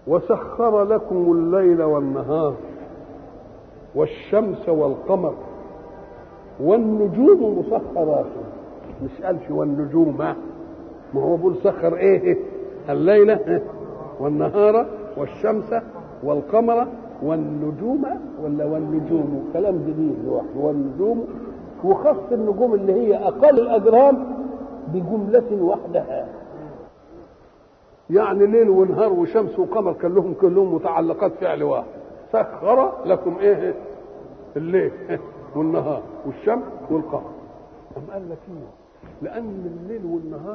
وسخر لكم الليل والنهار والشمس والقمر والنجوم مسخرات مش قالش والنجوم ما هو بيقول سخر ايه الليل والنهار والشمس والقمر والنجوم ولا والنجوم كلام جديد لوحده والنجوم وخص النجوم اللي هي اقل الاجرام بجمله وحدها يعني ليل ونهار وشمس وقمر كان لهم كلهم متعلقات فعل واحد سخر لكم ايه الليل والنهار والشمس والقمر أم قال لك ايه لان الليل والنهار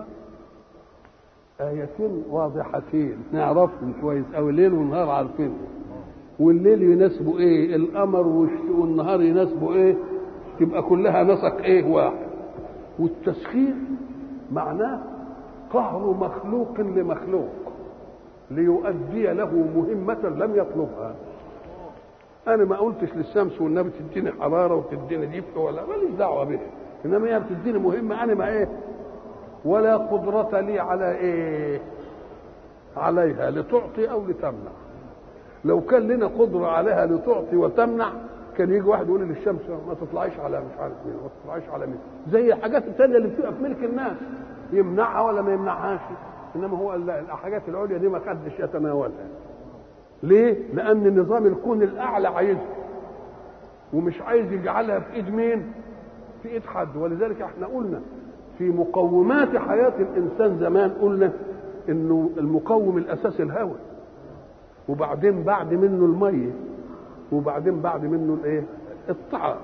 آيتين واضحتين نعرفهم كويس أو الليل والنهار عارفينهم والليل يناسبه ايه القمر والنهار يناسبه ايه تبقى كلها نسق ايه واحد والتسخير معناه قهر مخلوق لمخلوق ليؤدي له مهمة لم يطلبها أنا ما قلتش للشمس والنبي تديني حرارة وتديني دفء ولا ماليش دعوة بها إنما هي بتديني مهمة أنا ما إيه ولا قدرة لي على إيه عليها لتعطي أو لتمنع لو كان لنا قدرة عليها لتعطي وتمنع كان يجي واحد يقول للشمس ما تطلعيش على مش عارف مين ما تطلعيش على مين زي الحاجات الثانيه اللي بتبقى في ملك الناس يمنعها ولا ما يمنعهاش انما هو الحاجات العليا دي ما حدش يتناولها ليه؟ لأن نظام الكون الأعلى عايزها ومش عايز يجعلها في إيد مين؟ في إيد حد ولذلك احنا قلنا في مقومات حياة الإنسان زمان قلنا إنه المقوم الأساسي الهواء وبعدين بعد منه المية وبعدين بعد منه الإيه؟ الطعام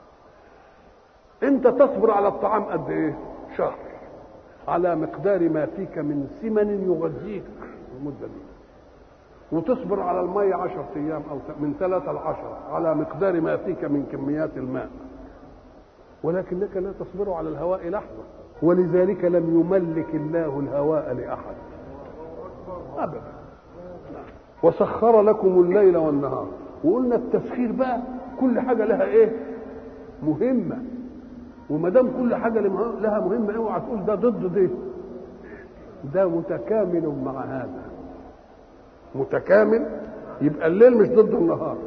أنت تصبر على الطعام قد إيه؟ شهر على مقدار ما فيك من سمن يغذيك المدة دي وتصبر على المية عشرة أيام أو من ثلاثة لعشرة على مقدار ما فيك من كميات الماء ولكنك لا تصبر على الهواء لحظة ولذلك لم يملك الله الهواء لأحد أبدا وسخر لكم الليل والنهار وقلنا التسخير بقى كل حاجة لها إيه مهمة وما دام كل حاجة لها مهمة اوعى تقول ده ضد ده ده متكامل مع هذا متكامل يبقى الليل مش ضد النهار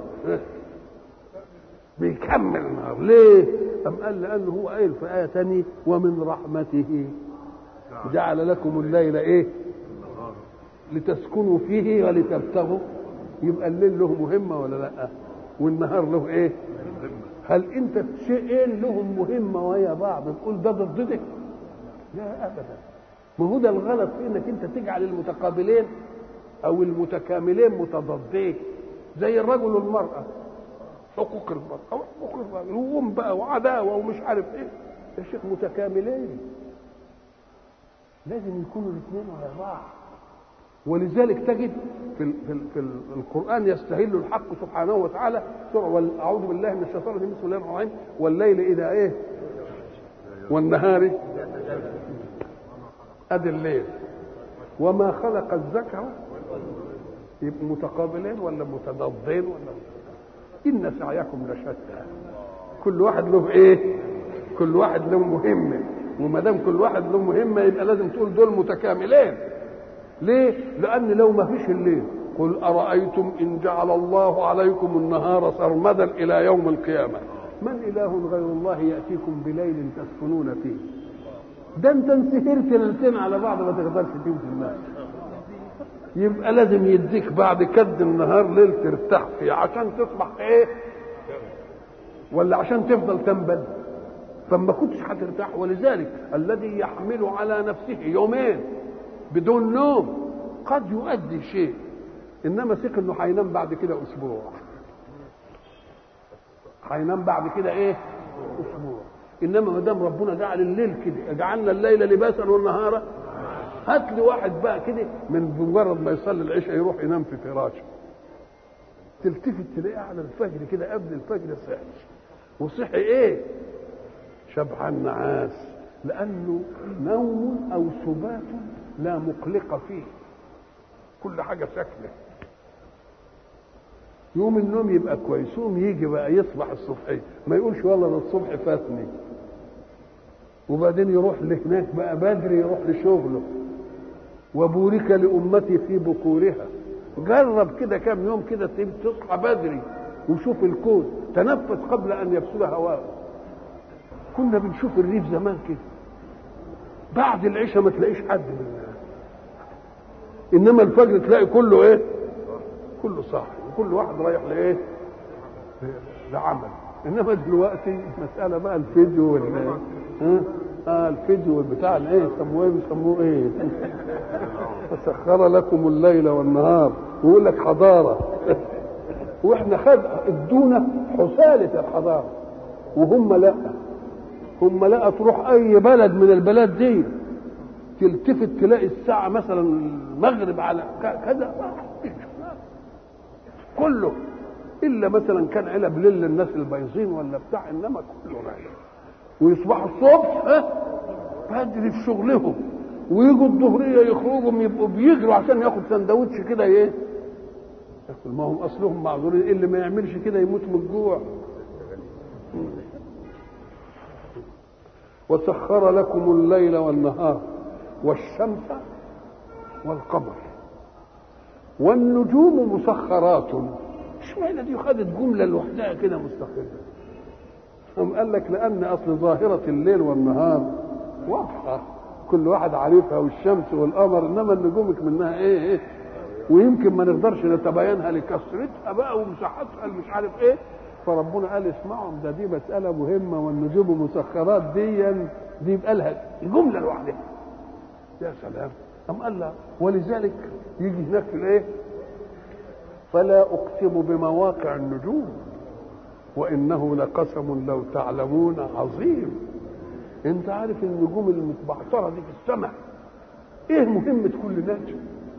بيكمل النهار ليه أم قال لأنه هو قايل في آية ثانية ومن رحمته جعل لكم الليل إيه لتسكنوا فيه ولتبتغوا يبقى الليل له مهمة ولا لا والنهار له إيه هل أنت شيئين لهم مهمة ويا بعض تقول ده ضد ده لا أبدا ما هو ده الغلط في انك انت تجعل المتقابلين او المتكاملين متضادين زي الرجل والمراه حقوق المراه حقوق الرجل وهم بقى وعداوه ومش عارف ايه يا شيخ متكاملين لازم يكونوا الاثنين ورا بعض ولذلك تجد في ال في, ال في ال القران يستهل الحق سبحانه وتعالى سورة اعوذ بالله من الشيطان الرجيم بسم الله الرحمن الرحيم والليل اذا ايه والنهار ادي الليل وما خلق الذكر يبقوا متقابلين ولا متضادين ولا ان سعيكم لشتى كل واحد له ايه كل واحد له مهمه وما دام كل واحد له مهمه يبقى لازم تقول دول متكاملين ليه لان لو ما فيش الليل قل ارايتم ان جعل الله عليكم النهار سرمدا الى يوم القيامه من اله غير الله ياتيكم بليل تسكنون فيه ده انت انسهرت ليلتين على بعض ما تقدرش تمشي الناس يبقى لازم يديك بعد كد النهار ليل ترتاح فيه عشان تصبح ايه ولا عشان تفضل تنبل فما كنتش هترتاح ولذلك الذي يحمل على نفسه يومين بدون نوم قد يؤدي شيء انما ثق انه هينام بعد كده اسبوع هينام بعد كده ايه اسبوع انما ما دام ربنا جعل الليل كده جعلنا الليل لباسا والنهار هات لي واحد بقى كده من مجرد ما يصلي العشاء يروح ينام في فراشه تلتفت تلاقيه على الفجر كده قبل الفجر صحي وصحي ايه شبعان نعاس لانه نوم او سبات لا مقلق فيه كل حاجه ساكنه يوم النوم يبقى كويس يوم يجي بقى يصبح الصبحيه ما يقولش والله ده الصبح فاتني وبعدين يروح لهناك بقى بدري يروح لشغله وبورك لأمتي في بكورها جرب كده كام يوم كده تصحى بدري وشوف الكون تنفس قبل ان يفسد هواء كنا بنشوف الريف زمان كده بعد العشاء ما تلاقيش حد من انما الفجر تلاقي كله ايه كله صاحي وكل واحد رايح لايه لعمل انما دلوقتي مساله بقى الفيديو وال ها اه الفيديو والبتاع الايه يسموه ايه بيسموه ايه فسخر لكم الليل والنهار ويقول لك حضاره واحنا خد ادونا حساله الحضاره وهم لا هم لا تروح اي بلد من البلاد دي تلتفت تلاقي الساعه مثلا المغرب على كذا كله الا مثلا كان علب ليل للناس البايظين ولا بتاع انما كله رايح ويصبحوا الصبح ها بدري في شغلهم ويجوا الظهريه يخرجوا يبقوا بيجروا عشان ياخد سندوتش كده ايه ياكل ما هم اصلهم معذورين اللي ما يعملش كده يموت من الجوع وسخر لكم الليل والنهار والشمس والقمر والنجوم مسخرات اشمعنى دي خدت جمله لوحدها كده مستقله قام قال لك لان اصل ظاهره الليل والنهار واضحه كل واحد عارفها والشمس والقمر انما النجوم منها ايه ايه ويمكن ما نقدرش نتبينها لكثرتها بقى ومساحتها اللي مش عارف ايه فربنا قال اسمعوا ده دي مسألة مهمة والنجوم مسخرات دي دي يبقى لها جملة لوحدها يا سلام أم قال لا ولذلك يجي هناك في الايه فلا أقسم بمواقع النجوم وإنه لقسم لو تعلمون عظيم أنت عارف النجوم المتبعترة دي في السماء إيه مهمة كل نجم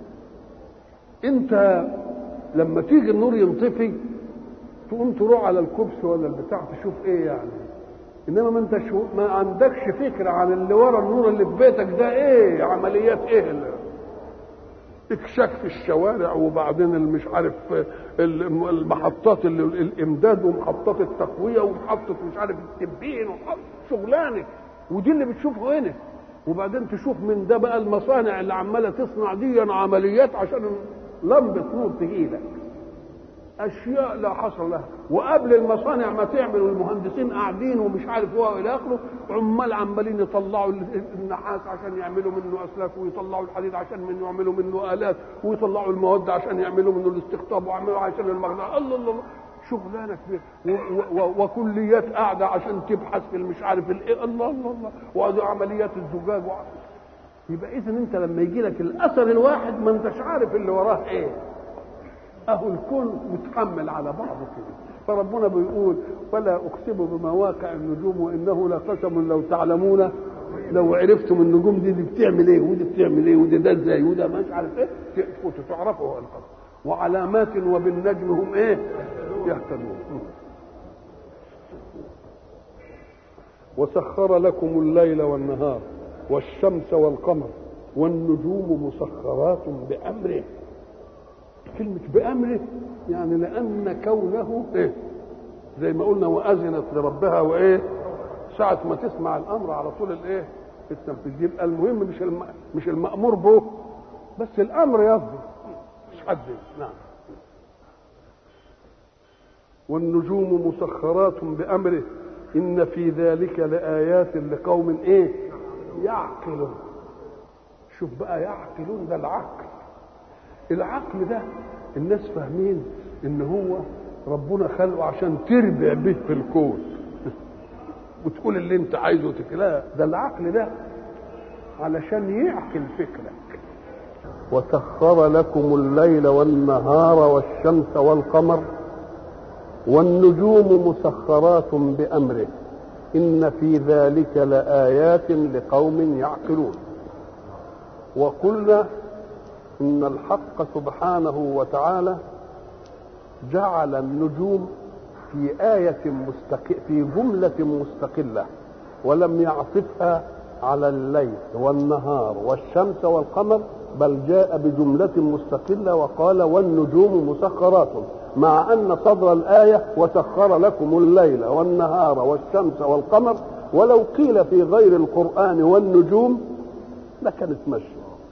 أنت لما تيجي النور ينطفي تقوم تروح على الكبس ولا البتاع تشوف ايه يعني انما ما انت شو ما عندكش فكره عن اللي ورا النور اللي في بيتك ده ايه عمليات ايه اللي اكشاك في الشوارع وبعدين مش عارف المحطات اللي الامداد ومحطات التقويه ومحطه مش عارف التبين شغلانه ودي اللي بتشوفه هنا وبعدين تشوف من ده بقى المصانع اللي عماله تصنع دي عمليات عشان لمبه نور تجيلك اشياء لا حصر لها وقبل المصانع ما تعمل والمهندسين قاعدين ومش عارف هو الى اخره عمال عمالين يطلعوا النحاس عشان يعملوا منه اسلاك ويطلعوا الحديد عشان منه يعملوا منه الات ويطلعوا المواد عشان يعملوا منه الاستقطاب ويعملوا عشان المغنى الله الله, الله. شغلانه كبيره وكليات قاعده عشان تبحث في مش عارف الايه الله الله الله وهذه عمليات الزجاج و... يبقى اذا انت لما يجي لك الاثر الواحد ما انتش عارف اللي وراه ايه اهو الكون متحمل على بعضه كده فربنا بيقول ولا اقسم بمواقع النجوم وانه لقسم لو تعلمون لو عرفتم النجوم دي, دي بتعمل ايه ودي بتعمل ايه ودي ده ازاي وده مش عارف ايه تفوتوا تعرفوا هو القسم وعلامات وبالنجم هم ايه يهتدون وسخر لكم الليل والنهار والشمس والقمر والنجوم مسخرات بامره كلمة بأمره يعني لأن كونه إيه؟ زي ما قلنا وأذنت لربها وإيه؟ ساعة ما تسمع الأمر على طول الإيه؟ التنفيذ يبقى المهم مش الم... مش المأمور به بس الأمر يفضل مش حد نعم والنجوم مسخرات بأمره إن في ذلك لآيات لقوم إيه؟ يعقلون شوف بقى يعقلون ده العقل العقل ده الناس فاهمين ان هو ربنا خلقه عشان تربع به في الكون وتقول اللي انت عايزه لا ده العقل ده علشان يعقل فكرك وسخر لكم الليل والنهار والشمس والقمر والنجوم مسخرات بامره ان في ذلك لايات لقوم يعقلون وقلنا ان الحق سبحانه وتعالى جعل النجوم في آية مستقل في جملة مستقلة ولم يعطفها على الليل والنهار والشمس والقمر بل جاء بجملة مستقلة وقال والنجوم مسخرات مع أن صدر الآية وسخر لكم الليل والنهار والشمس والقمر ولو قيل في غير القرآن والنجوم لكانت مشي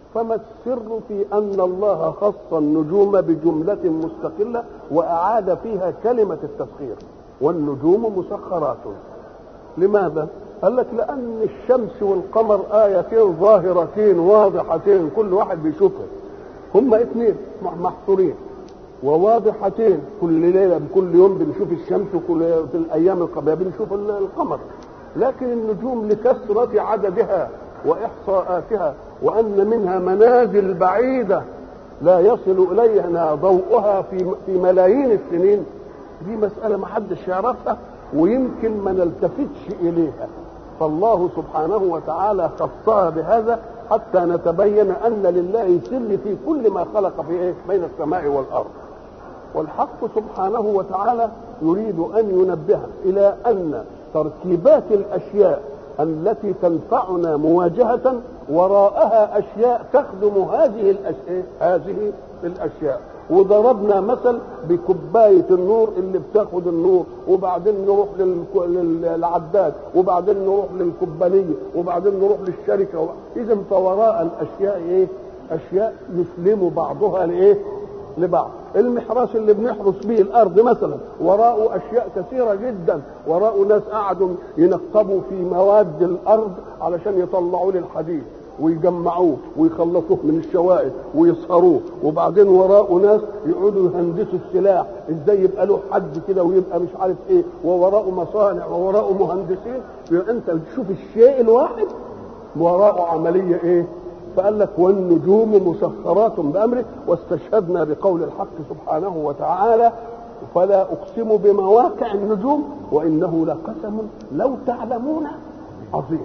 فما السر في أن الله خص النجوم بجملة مستقلة وأعاد فيها كلمة التسخير والنجوم مسخرات لماذا؟ قال لك لأن الشمس والقمر آيتين ظاهرتين واضحتين كل واحد بيشوفها هما اثنين محصورين وواضحتين كل ليلة كل يوم بنشوف الشمس وكل في الأيام القبلية بنشوف القمر لكن النجوم لكثرة عددها وإحصاءاتها وأن منها منازل بعيدة لا يصل إليها ضوءها في في ملايين السنين دي مسألة ما حدش يعرفها ويمكن ما نلتفتش إليها فالله سبحانه وتعالى خصها بهذا حتى نتبين أن لله سر في كل ما خلق في إيه بين السماء والأرض والحق سبحانه وتعالى يريد أن ينبه إلى أن تركيبات الأشياء التي تنفعنا مواجهة وراءها أشياء تخدم هذه الأشياء هذه الأشياء وضربنا مثل بكوباية النور اللي بتاخد النور وبعدين نروح للعداد وبعدين نروح للكوبانية وبعدين نروح للشركة إذا فوراء الأشياء إيه؟ أشياء يسلم بعضها لإيه؟ لبعض المحراس اللي بنحرس به الارض مثلا وراءه اشياء كثيره جدا وراءه ناس قعدوا ينقبوا في مواد الارض علشان يطلعوا لي الحديد ويجمعوه ويخلصوه من الشوائب ويصهروه وبعدين وراءه ناس يقعدوا يهندسوا السلاح ازاي يبقى له حد كده ويبقى مش عارف ايه ووراءه مصانع ووراءه مهندسين يبقى انت تشوف الشيء الواحد وراءه عمليه ايه فقال لك والنجوم مسخرات بامره واستشهدنا بقول الحق سبحانه وتعالى فلا اقسم بمواقع النجوم وانه لقسم لو تعلمون عظيم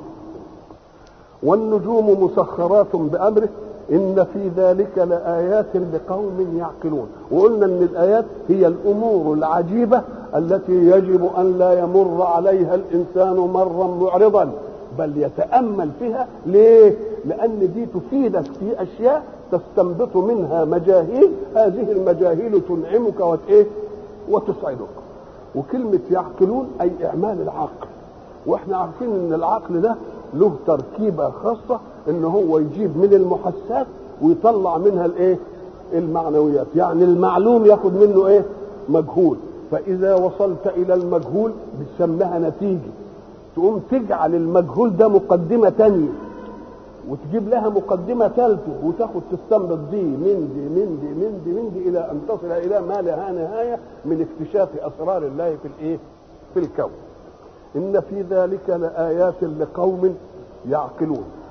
والنجوم مسخرات بامره ان في ذلك لايات لقوم يعقلون وقلنا ان الايات هي الامور العجيبه التي يجب ان لا يمر عليها الانسان مرا معرضا بل يتامل فيها ليه لان دي تفيدك في اشياء تستنبط منها مجاهيل هذه المجاهيل تنعمك وتايه وتسعدك وكلمه يعقلون اي اعمال العقل واحنا عارفين ان العقل ده له تركيبه خاصه ان هو يجيب من المحسات ويطلع منها الايه المعنويات يعني المعلوم ياخد منه ايه مجهول فاذا وصلت الى المجهول بتسميها نتيجه تقوم تجعل المجهول ده مقدمه تانية وتجيب لها مقدمة ثالثة وتاخد تستنبط دي من دي من دي من دي من دي إلى أن تصل إلى ما لها نهاية من اكتشاف أسرار الله في الإيه؟ في الكون. إن في ذلك لآيات لقوم يعقلون